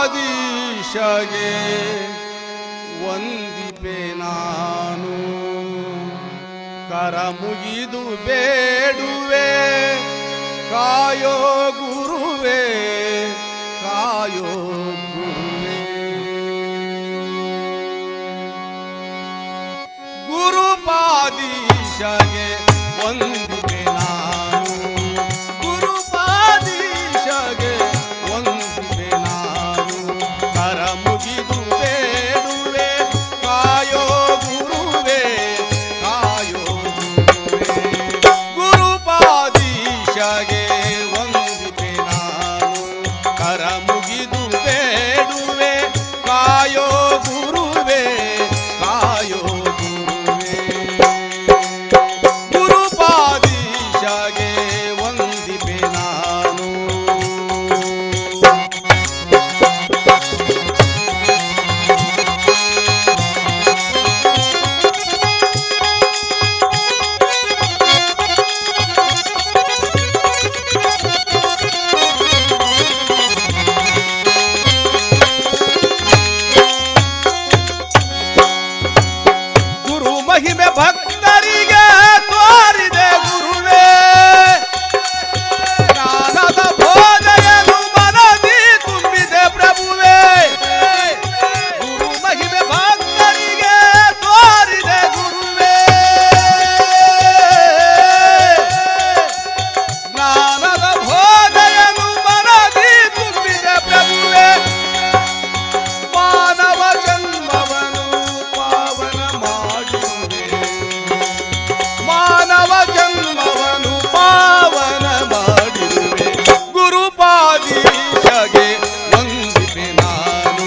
ಗುರುಪಾದೀಶಗೆ ವಂದಿಪೆ ನಾನು ಕರ ಮುಗಿದು ಬೇಡುವೆ ಕಾಯೋ ಗುರುವೇ ಕಾಯೋ ಗುರುವೇ ಗುರುಪಾದೀಶಗೆ ವಂದಿಪೆ ನಾನು ಗುರುಪಾದೀಶಗೆ ವಂದಿಪೆ ನಾನು ಕರ ಮುಗಿದು ಬೇಡುವೆ ಕಾಯೋ ಗುರುವೇ ಕಾಯೋ ಗುರುವೇ ಗುರುಪಾದೀಶಗೆ ವಂದಿಪೆ ನಾನು ಕರ ಮುಗಿದು ಬೇಡುವೆ ಕಾಯೋ ಗುರುವೇ ಕಾಯೋ ಗುರುವೇ ಗುರುಪಾದೀಶಗೆ ವಂದಿಪೆ ನಾನು ಗುರು ಮಹಿಮೆ ಭಕ್ತರಿಗೆ ತೋರಿದೆ ಗುರುವೇ ಜ್ಞಾನದ ಬೋಧೆಯನ್ನು ಮನದಿ ತುಂಬಿದೆ ಪ್ರಭುವೇ ಗುರು ಮಹಿಮೆ ಭಕ್ತರಿಗೆ ತೋರಿದೆ ಗುರುವೇ ಜ್ಞಾನದ ಬೋಧೆಯನ್ನು ಮನದಿ ತುಂಬಿದೆ ಪ್ರಭುವೇ ಮಾನವ ಜನ್ಮವನು ಪಾವನ ಮಾಡಿರುವೆ ಮಾನವ ಜನ್ಮವನು ಪಾವನ ಮಾಡಿರುವೆ ಗುರುಪಾದೀಶಗೆ ವಂದಿಪೆ ನಾನು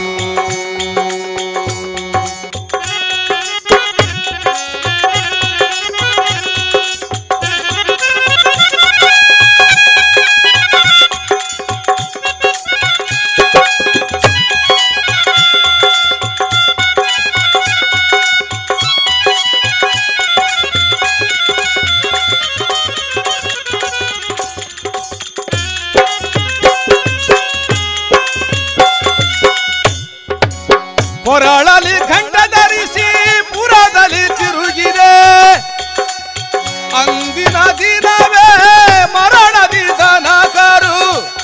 ಕೊರಳಲಿ ಗಂಡ ಧರಿಸಿ ಪುರದಲ್ಲಿ ತಿರುಗಿದೆ ಅಂದಿನ ದಿನವೇ ಮರಣದಿ ದನಕರು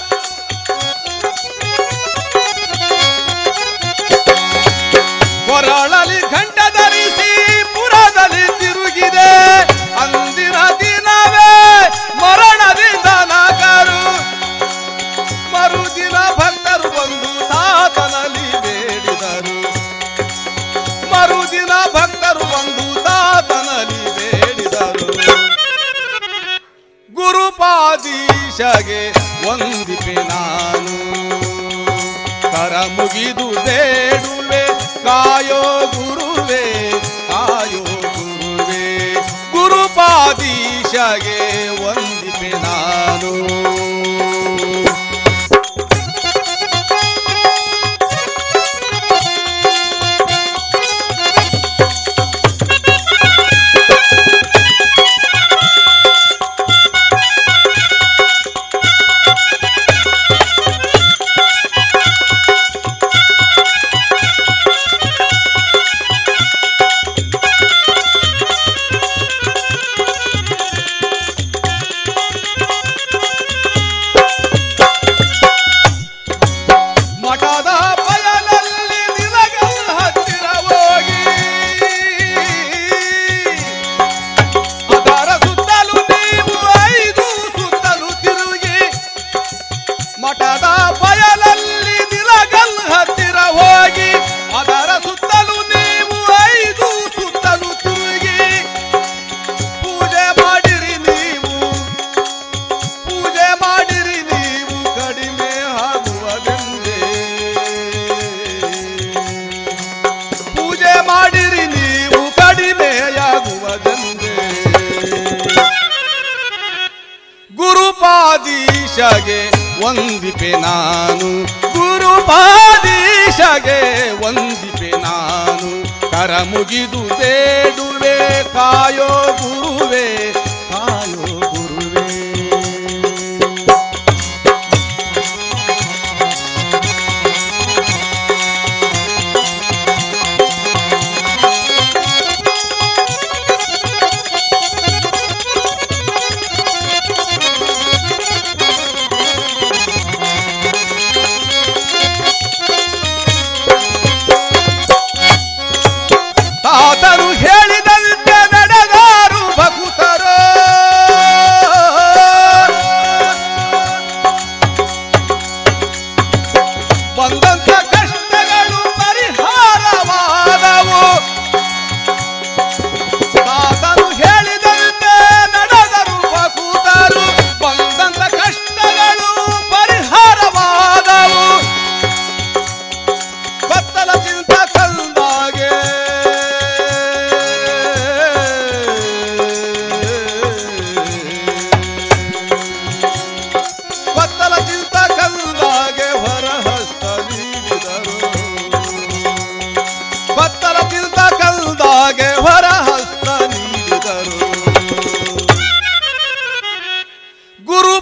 ಕೊರಳಲಿ ಗಂಡ ಧರಿಸಿ ಪುರದಲ್ಲಿ ತಿರುಗಿದೆ ಅಂದಿನ ದಿನವೇ ಮರಣದಿ ದನಕರು ಮರುದಿನ ಭಕ್ತರು ಬಂದು ತಾತನಲ್ಲಿ ಬೇಡಿದರು ಮರುದಿನ ಭಕ್ತರು ಬಂದು ತಾತನಲ್ಲಿ ಬೇಡಿದರು ಗುರುಪಾದೀಶಗೆ ವಂದಿಪೆ ನಾನು ಕರ ಮುಗಿದು ಬೇಡುವೆ ಕಾಯೋ ಗುರುವೇ ಕಾಯೋ ಗುರುವೇ ಗುರುಪಾದೀಶಗೆ ವಂದಿಪೆ ನಾನು ಮಠದ ಬಯಲಲ್ಲಿ ನಿಲಗಲ್ ಹತ್ತಿರ ಹೋಗಿ ಅದರ ಸುತ್ತಲೂ ನೀವು ಐದು ಸುತ್ತಲೂ ತಿರುಗಿ ಮಠದ ಬಯಲಲ್ಲಿ ನಿಲಗಲ್ ಹತ್ತಿರ ಹೋಗಿ ಅದರ ಸುತ್ತಲೂ ನೀವು ಐದು ಸುತ್ತಲೂ ತಿರುಗಿ ಪೂಜೆ ಮಾಡಿರಿ ನೀವು ಪೂಜೆ ಮಾಡಿರಿ ನೀವು ಕಡಿಮೆ ಆಗುವುದೆಂದೇ ಪೂಜೆ ಮಾಡಿರಿ ನೀವು ಕಡಿಮೆಯಾಗುವುದೆಂದೇ ಗುರುಪಾದೀಶಗೆ ವಂದಿಪೆ ನಾನು ಗುರುಪಾದೀಶಗೆ ವಂದಿಪೆ ನಾನು ಕರ ಮುಗಿದು ಬೇಡುವೆ ಕಾಯೋ ಗುರುವೇ ಕಾಯೋ ಗುರುವೇ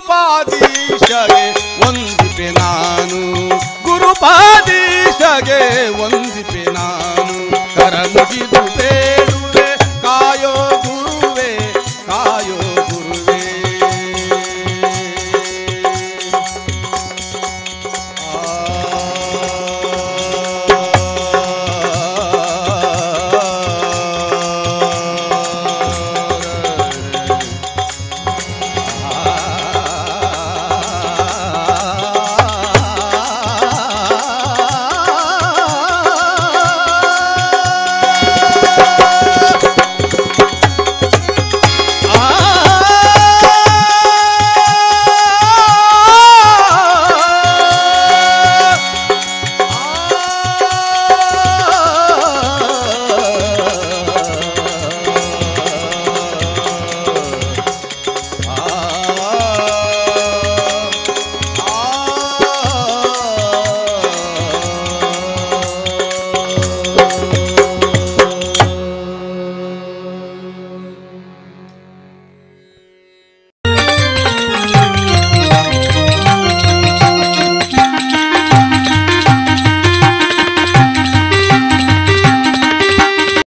ಗುರುಪಾದೀಶಗೆ ವಂದಿಪೆ ನಾನು ಗುರುಪಾದೀಶಗೆ ವಂದಿಪೆ ನಾನು ಕರ ಮುಗಿದು ಬೇಡುವೆ